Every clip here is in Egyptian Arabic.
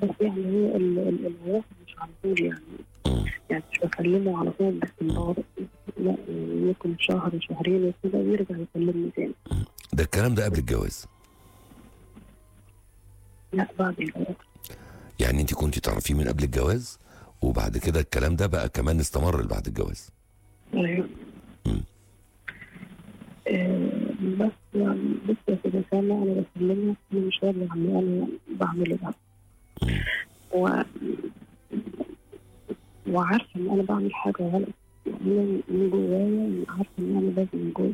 بس يعني هو ال- ال- العلاقة مش على طول يعني مم. يعني مش بكلمه على طول باستمرار لا يعني ممكن شهر شهرين وكده ويرجع يكلمني تاني ده الكلام ده قبل الجواز لا بعد الجواز يعني انت كنت تعرفيه من قبل الجواز وبعد كده الكلام ده بقى كمان استمر بعد الجواز ايوه مم. آه، بس يعني بس يا سيدي سامع انا بكلمها انا مش راضي عن اللي انا بعمله ده و... وعارفه ان انا بعمل حاجه غلط يعني أنا من جوايا عارفه ان انا لازم اتجوز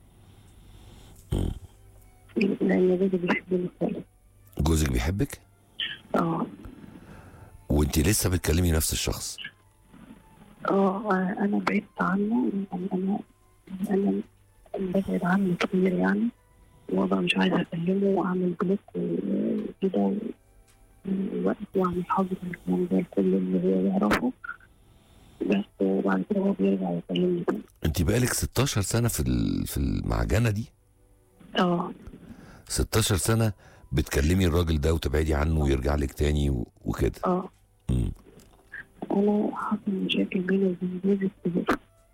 لان جوزي بيحبني خالص جوزك بيحبك اه وانت لسه بتكلمي نفس الشخص اه انا بعدت عنه يعني انا انا ببعد عنه كتير يعني وابقى مش عايزه اكلمه واعمل بلوك وكده و- ووقت واعمل حظر الكلام ده لكل اللي هو يعرفه بس وبعد كده هو بيرجع يكلمني تاني انت بقالك 16 سنه في ال- في المعجنه دي اه 16 سنه بتكلمي الراجل ده وتبعدي عنه ويرجع لك تاني و- وكده اه مم. انا حصل مشاكل بيني وبين جوزي كتير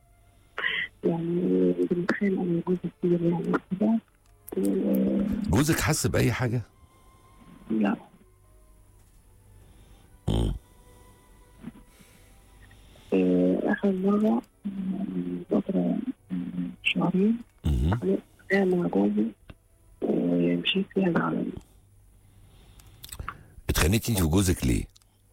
يعني بنتخانق انا وجوزي كتير يعني كده و- جوزك حس باي حاجه لا مم. آه، آخر مرة آه، من فترة آه، شهرين مم. أنا مع جوزي ومشيت فيها زعلان اتخانقتي انت وجوزك ليه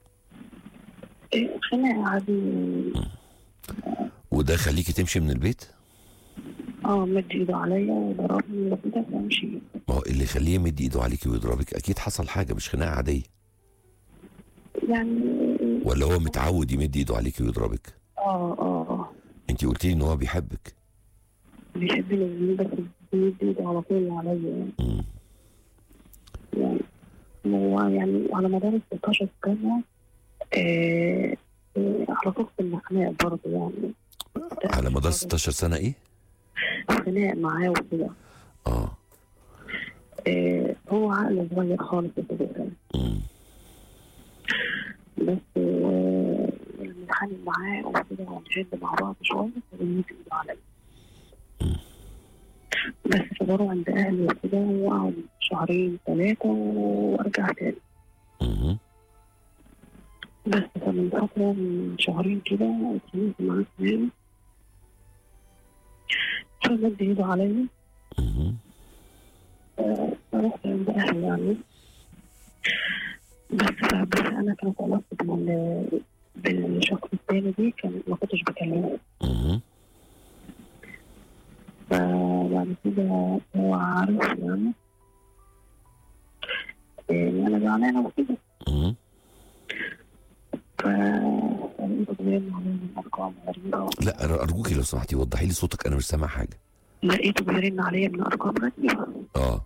آه، خناقة عادي وده خليكي تمشي من البيت اه مد ايده عليا وضربني وكده فمشي ما هو اللي يخليه يمد ايده عليكي ويضربك اكيد حصل حاجه مش خناقه عاديه يعني ولا هو متعود يمد ايده عليكي ويضربك اه اه اه انت قلتي لي ان هو بيحبك بيحبني بس بيمد ايده على طول عليا مم. يعني هو يعني على مدار ال 16 سنة آه آه، على طول كنا خناق برضه يعني على مدار 16 سنه ايه خناق معاه وكده اه آه، هو عقله صغير خالص يا سيدي مم. بس آه، لما اتخانق معاه وكده ونشد مع بعض شوية فبيمد ايده عليا بس فبروح عند أهلي وكده وأقعد شهرين ثلاثة وأرجع تاني مم. بس فمن فترة من شهرين كده اتخانقت معاه تاني فمد ايده عليا مم. رحت عند أهلي يعني بس بس أنا كانت علاقتي بال بالشخص التاني دي كان ما كنتش بكلمه مم. فبعد كده هو عارف يعني إن أنا زعلانة وكده مم. فلقيته بيرن عليا من أرقام غريبة لا أنا ارجوكي لو سمحتي وضحي لي صوتك انا مش سامع حاجه لقيته بيرن عليا من أرقام غريبة اه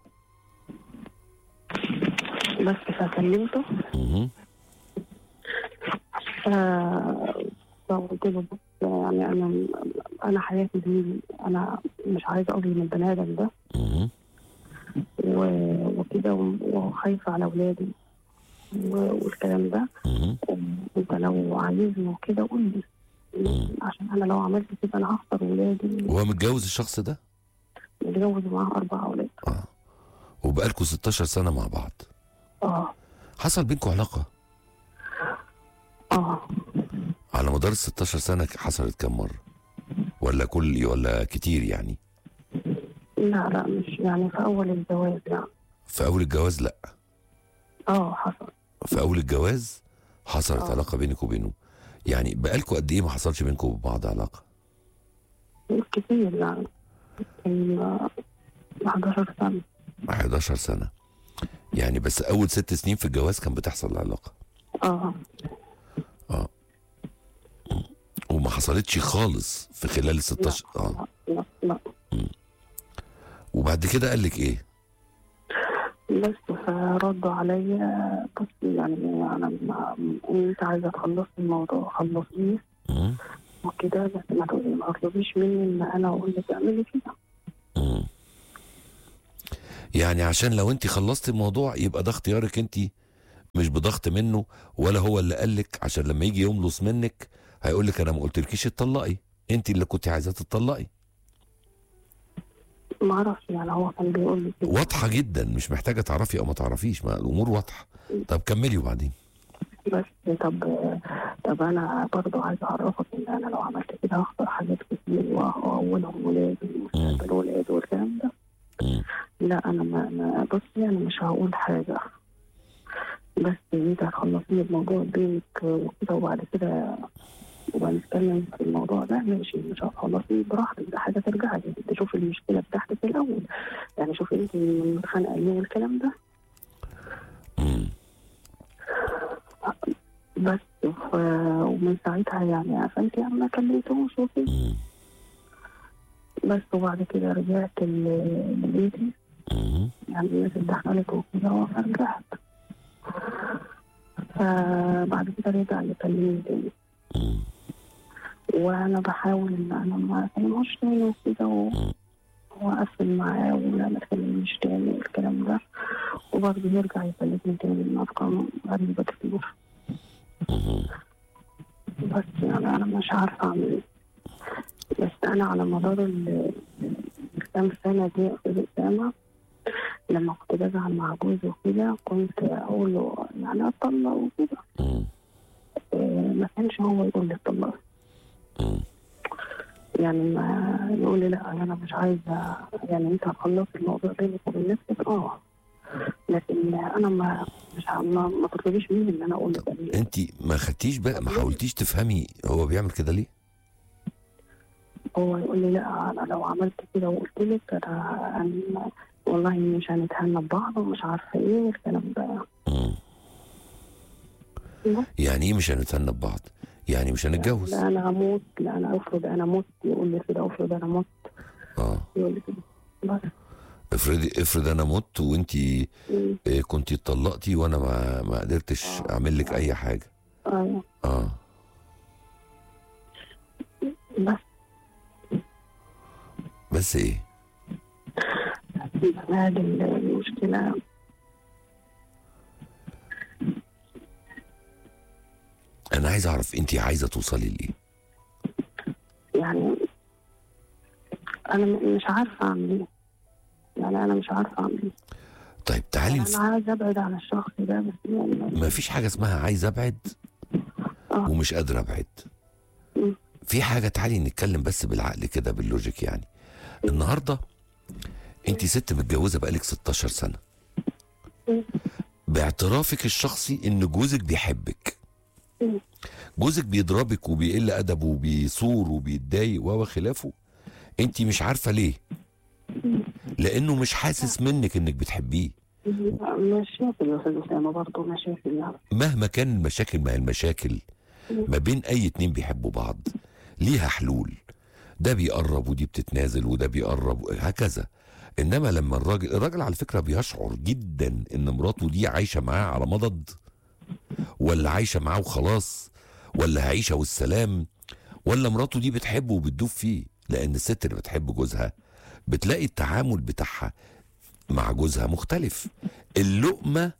بس فكلمته مم. ف فقلت له بص يعني أنا أنا حياتي دي أنا مش عايزة أظلم البني آدم ده مم. و- وكده و- وخايفة على أولادي و- والكلام ده مم. انت لو عايزني وكده قول لي عشان انا لو عملت كده انا هخسر ولادي هو متجوز الشخص ده متجوز معاه اربع اولاد اه وبقالكوا 16 سنه مع بعض اه حصل بينكم علاقه اه على مدار ال 16 سنه حصلت كم مره ولا كل ولا كتير يعني لا لا مش يعني في اول الجواز لا في اول الجواز لا اه حصل في اول الجواز حصلت آه. علاقه بينك وبينه يعني بقالكوا قد ايه ما حصلش بينكم وبعض علاقه مش كتير يعني كان 11 سنة 11 سنه يعني بس اول ست سنين في الجواز كان بتحصل العلاقه اه وما حصلتش خالص في خلال ال 16 اه لا لا وبعد كده قال لك ايه بس فردوا عليا بص يعني انا ما انت عايزه تخلصي الموضوع خلصيه مم. وكده بس ما تقولي ما تطلبيش مني ان انا اقول لك اعملي كده مم. يعني عشان لو انت خلصتي الموضوع يبقى ده اختيارك انت مش بضغط منه ولا هو اللي قالك عشان لما يجي يملص منك هيقول لك انا ما قلتلكيش اتطلقي انت اللي كنت عايزه تتطلقي ما اعرفش يعني هو كان بيقول لي كده واضحه جدا مش محتاجه تعرفي او ما تعرفيش ما الامور واضحه طب كملي وبعدين بس طب طب انا برضه عايزه اعرفك ان انا لو عملت كده هخسر حاجات كتير واولهم ولادي ومستقبل ولادي والكلام ده مم. لا انا ما, ما بصي انا مش هقول حاجه بس انت هتخلصيني الموضوع بينك وكده وبعد كده وهنتكلم في الموضوع ده ماشي مش هتخلصي براحتك ده حاجه ترجع لي انت شوفي المشكله بتاعتك الاول يعني شوفي انت متخانقه ليه والكلام ده مم. بس ف... ومن ساعتها يعني قفلت يعني ما كلمتهوش وكده مم. بس وبعد كده رجعت ل- لبيتي مم. يعني الناس اتدخلت وكده فرجعت فبعد كده رجع يكلمني تاني مم. وانا بحاول ان انا ما اكلموش تاني وكده و- واقفل معاه ولا ما تكلمنيش تاني والكلام ده وبرضه يرجع يكلمني تاني من ارقام غريبه كتير مم. بس يعني انا مش عارفه اعمل ايه بس انا على مدار ال- الكام سنه دي في اسامه لما كنت بزعل مع جوزي وكده كنت اقول له يعني اتطلق وكده مم. إيه، ما كانش هو يقول لي اتطلق مم. يعني ما يقول لي لا انا مش عايزه يعني انت هتخلص الموضوع بينك وبين نفسك اه لكن انا ما مش ع- ما, ما تطلبيش مني ان انا اقول لك أنا- انت ما خدتيش بقى ما حاولتيش تفهمي هو بيعمل كده ليه هو يقول لي لا انا لو عملت كده وقلت لك انا أنا والله مش هنتهنى ببعض ومش عارفه ايه والكلام ده مم. يعني ايه مش هنتهنى ببعض يعني مش هنتجوز لا انا هموت لا انا افرض انا مت يقول لي كده افرض انا مت اه يقول لي كده بس افرضي افرض انا مت وانت مم. كنت اتطلقتي وانا ما ما قدرتش آه. اعمل لك اي حاجه ايوه اه بس بس ايه هذه المشكله انا عايز اعرف انت عايزه توصلي لايه يعني انا م- مش عارفه اعمل ايه يعني انا مش عارفه اعمل ايه طيب تعالي يعني نف... انا عايزه ابعد عن الشخص ده بس يعني ما فيش حاجه اسمها عايز ابعد اه ومش قادر ابعد مم. في حاجه تعالي نتكلم بس بالعقل كده باللوجيك يعني النهارده انت ست متجوزه بقالك 16 سنه مم. باعترافك الشخصي ان جوزك بيحبك مم. جوزك بيضربك وبيقل ادبه وبيصور وبيتضايق و خلافه انت مش عارفه ليه لانه مش حاسس منك انك بتحبيه مشاكل يا استاذ اسامه برضه مشاكل يعني مهما كان المشاكل ما هي المشاكل ما بين اي اتنين بيحبوا بعض ليها حلول ده بيقرب ودي بتتنازل وده بيقرب هكذا انما لما الراجل الراجل على فكره بيشعر جدا ان مراته دي عايشه معاه على مضض ولا عايشه معاه وخلاص ولا عايشه والسلام ولا مراته دي بتحبه وبتدوب فيه لان الست اللي بتحب جوزها بتلاقي التعامل بتاعها مع جوزها مختلف اللقمه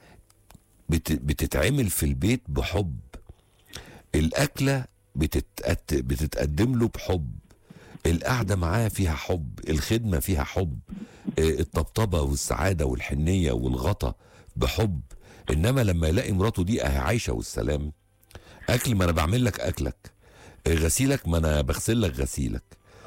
بت بتتعمل في البيت بحب الأكلة بتتقت... بتتقدم له بحب القعدة معاه فيها حب الخدمة فيها حب آه، الطبطبة والسعادة والحنية والغطا بحب إنما لما يلاقي مراته دي أهي عايشة والسلام أكل ما أنا بعمل لك أكلك آه، غسيلك ما أنا بغسل لك غسيلك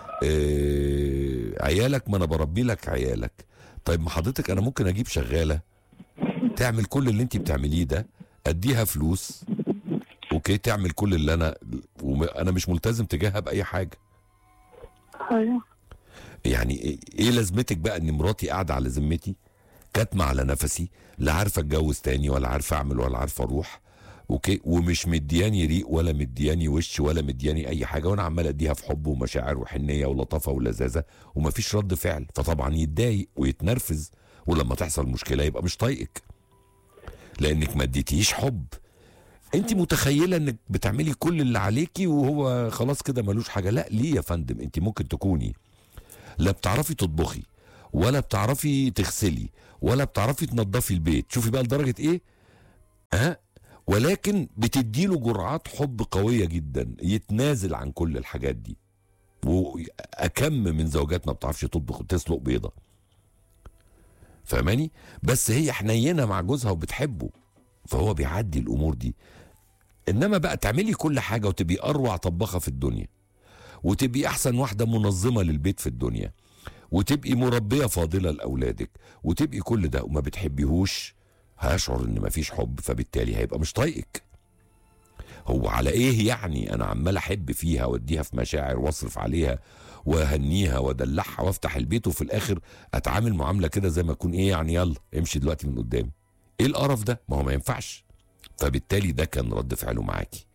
آه، عيالك ما أنا بربي لك عيالك طيب ما حضرتك أنا ممكن أجيب شغالة تعمل كل اللي أنت بتعمليه ده أديها فلوس اوكي تعمل كل اللي انا وانا مش ملتزم تجاهها باي حاجه ايوه يعني ايه إيه لازمتك بقى ان مراتي قاعده على ذمتي كاتمه على نفسي لا عارفه اتجوز تاني ولا عارفه اعمل ولا عارفه اروح اوكي ومش مدياني ريق ولا مدياني وش ولا مدياني اي حاجه وانا عمال اديها في حب ومشاعر وحنيه ولطافه ولذاذه ومفيش رد فعل فطبعا يتضايق ويتنرفز ولما تحصل مشكله يبقى مش طايقك لانك ما اديتيش حب انت متخيله انك بتعملي كل اللي عليكي وهو خلاص كده ملوش حاجه لا ليه يا فندم انت ممكن تكوني لا بتعرفي تطبخي ولا بتعرفي تغسلي ولا بتعرفي تنظفي البيت شوفي بقى لدرجه ايه ها ولكن بتديله جرعات حب قويه جدا يتنازل عن كل الحاجات دي واكم من زوجات ما بتعرفش تطبخ تسلق بيضه فاهماني بس هي حنينه مع جوزها وبتحبه فهو بيعدي الامور دي انما بقى تعملي كل حاجه وتبقي اروع طباخه في الدنيا وتبقي احسن واحده منظمه للبيت في الدنيا وتبقي مربيه فاضله لاولادك وتبقي كل ده وما بتحبيهوش هيشعر ان مفيش حب فبالتالي هيبقى مش طايقك هو على ايه يعني انا عمال احب فيها واديها في مشاعر واصرف عليها واهنيها وادلعها وافتح البيت وفي الاخر اتعامل معامله كده زي ما اكون ايه يعني يلا امشي دلوقتي من قدامي ايه القرف ده ما هو ما ينفعش فبالتالي ده كان رد فعله معاكي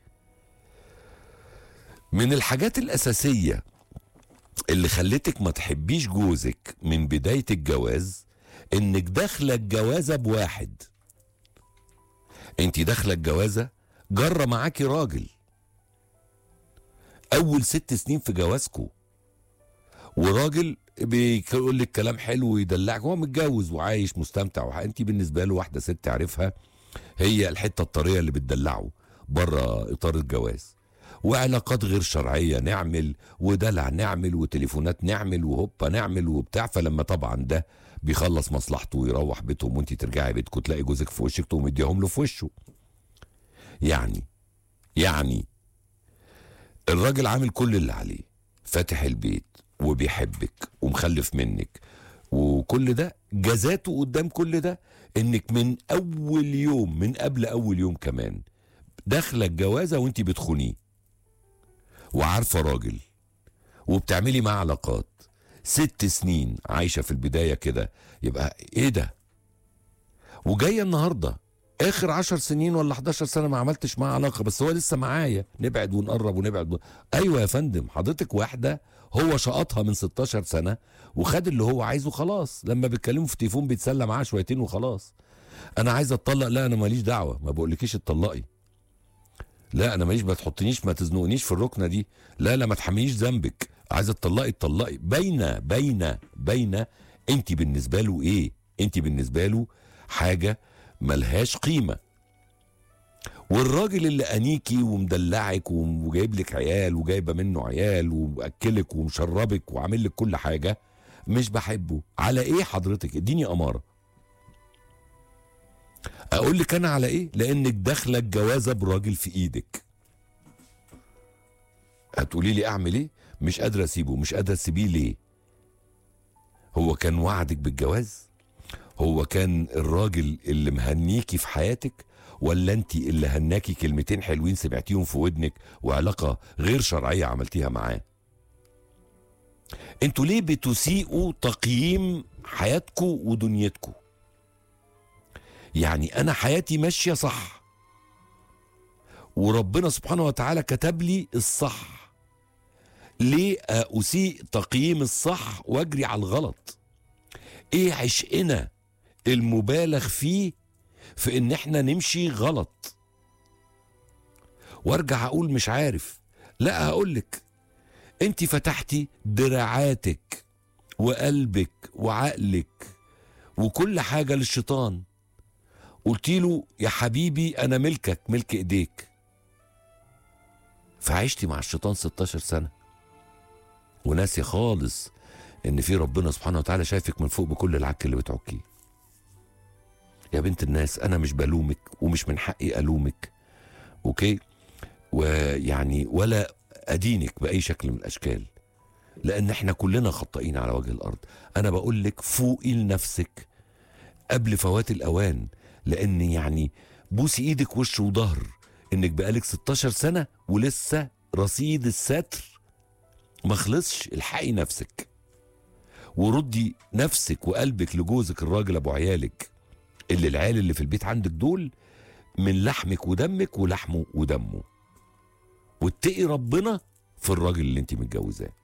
من الحاجات الاساسيه اللي خلتك ما تحبيش جوزك من بدايه الجواز انك داخله الجوازه بواحد انت داخله الجوازه جرى معاكي راجل اول ست سنين في جوازكو وراجل بيقول لك كلام حلو ويدلعك هو متجوز وعايش مستمتع وح... انت بالنسبه له واحده ست عارفها هي الحته الطريه اللي بتدلعه بره اطار الجواز وعلاقات غير شرعيه نعمل ودلع نعمل وتليفونات نعمل وهوبا نعمل وبتاع فلما طبعا ده بيخلص مصلحته ويروح بيتهم وانت ترجعي بيتكم تلاقي جوزك في وشك تقوم مديهم له في وشه يعني يعني الراجل عامل كل اللي عليه فاتح البيت وبيحبك ومخلف منك وكل ده جزاته قدام كل ده انك من اول يوم من قبل اول يوم كمان داخله الجوازه وانت بتخونيه وعارفه راجل وبتعملي معاه علاقات ست سنين عايشه في البدايه كده يبقى ايه ده وجايه النهارده اخر عشر سنين ولا 11 سنه ما عملتش معاه علاقه بس هو لسه معايا نبعد ونقرب ونبعد ون... ايوه يا فندم حضرتك واحده هو شقطها من 16 سنه وخد اللي هو عايزه خلاص لما بيتكلموا في التليفون بيتسلى معاه شويتين وخلاص انا عايز اتطلق لا انا ماليش دعوه ما بقولكيش اتطلقي لا انا ماليش ما تحطنيش ما تزنقنيش في الركنه دي لا لا ما تحمليش ذنبك عايزه تطلقي اتطلقي باينه باينه باينه انت بالنسبه له ايه انت بالنسبه له حاجه ملهاش قيمه والراجل اللي انيكي ومدلعك وجايب لك عيال وجايبه منه عيال ومأكلك ومشربك وعامل لك كل حاجه مش بحبه على ايه حضرتك اديني اماره اقول لك انا على ايه لانك داخله الجوازه براجل في ايدك هتقولي لي اعمل ايه مش قادره اسيبه مش قادره تسيبيه ليه هو كان وعدك بالجواز هو كان الراجل اللي مهنيكي في حياتك ولا انت اللي هناكي كلمتين حلوين سمعتيهم في ودنك وعلاقه غير شرعيه عملتيها معاه انتوا ليه بتسيئوا تقييم حياتكم ودنيتكم يعني انا حياتي ماشيه صح وربنا سبحانه وتعالى كتب لي الصح ليه اسيء تقييم الصح واجري على الغلط ايه عشقنا المبالغ فيه في ان احنا نمشي غلط وارجع اقول مش عارف لا هقولك انت فتحتي دراعاتك وقلبك وعقلك وكل حاجة للشيطان قلت له يا حبيبي انا ملكك ملك ايديك فعشتي مع الشيطان 16 سنة وناسي خالص ان في ربنا سبحانه وتعالى شايفك من فوق بكل العك اللي بتعكيه يا بنت الناس انا مش بلومك ومش من حقي الومك اوكي ويعني ولا ادينك باي شكل من الاشكال لان احنا كلنا خطائين على وجه الارض انا بقول لك فوقي لنفسك قبل فوات الاوان لان يعني بوسي ايدك وش وظهر انك بقالك 16 سنه ولسه رصيد الستر ما خلصش الحقي نفسك وردي نفسك وقلبك لجوزك الراجل ابو عيالك اللي العيال اللي في البيت عندك دول من لحمك ودمك ولحمه ودمه واتقي ربنا في الراجل اللي انت متجوزاه